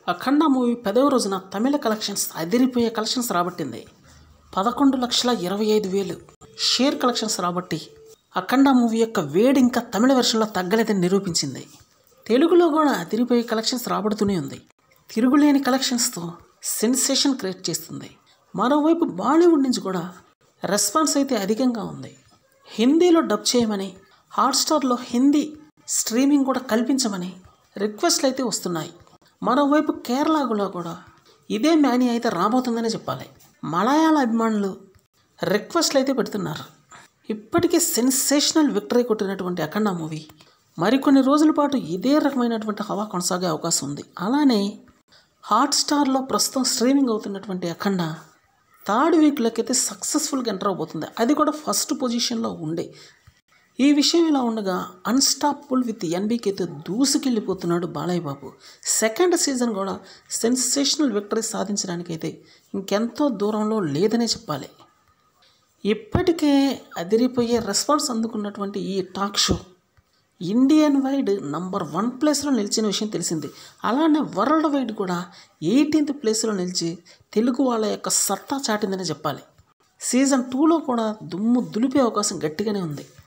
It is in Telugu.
అఖండ మూవీ పదవ రోజున తమిళ కలెక్షన్స్ అదిరిపోయే కలెక్షన్స్ రాబట్టింది పదకొండు లక్షల ఇరవై ఐదు వేలు షేర్ కలెక్షన్స్ రాబట్టి అఖండ మూవీ యొక్క వేడి ఇంకా తమిళ వెర్షన్లో తగ్గలేదని నిరూపించింది తెలుగులో కూడా అదిరిపోయే కలెక్షన్స్ రాబడుతూనే ఉంది తిరుగులేని కలెక్షన్స్తో సెన్సేషన్ క్రియేట్ చేస్తుంది మరోవైపు బాలీవుడ్ నుంచి కూడా రెస్పాన్స్ అయితే అధికంగా ఉంది హిందీలో డబ్ చేయమని హాట్స్టార్లో హిందీ స్ట్రీమింగ్ కూడా కల్పించమని రిక్వెస్ట్లు అయితే వస్తున్నాయి మరోవైపు కేరళలో కూడా ఇదే మ్యానీ అయితే రాబోతుందని చెప్పాలి మలయాళ అభిమానులు రిక్వెస్ట్లు అయితే పెడుతున్నారు ఇప్పటికే సెన్సేషనల్ విక్టరీ కొట్టినటువంటి అఖండ మూవీ మరికొన్ని రోజుల పాటు ఇదే రకమైనటువంటి హవా కొనసాగే అవకాశం ఉంది అలానే హాట్స్టార్లో ప్రస్తుతం స్ట్రీమింగ్ అవుతున్నటువంటి అఖండ థర్డ్ వీక్లోకి అయితే సక్సెస్ఫుల్గా ఎంటర్ అవబోతుంది అది కూడా ఫస్ట్ పొజిషన్లో ఉండే ఈ విషయం ఇలా ఉండగా అన్స్టాపబుల్ విత్ ఎన్బీకేతో దూసుకెళ్ళిపోతున్నాడు బాలయ్య బాబు సెకండ్ సీజన్ కూడా సెన్సేషనల్ విక్టరీ సాధించడానికైతే ఇంకెంతో దూరంలో లేదనే చెప్పాలి ఇప్పటికే అదిరిపోయే రెస్పాన్స్ అందుకున్నటువంటి ఈ talk show Indian wide number one ప్లేస్లో నిలిచిన విషయం తెలిసింది అలానే వరల్డ్ వైడ్ కూడా ఎయిటీన్త్ ప్లేస్లో నిలిచి తెలుగు వాళ్ళ యొక్క సత్తా చాటిందని చెప్పాలి సీజన్ టూలో కూడా దుమ్ము దులిపే అవకాశం గట్టిగానే ఉంది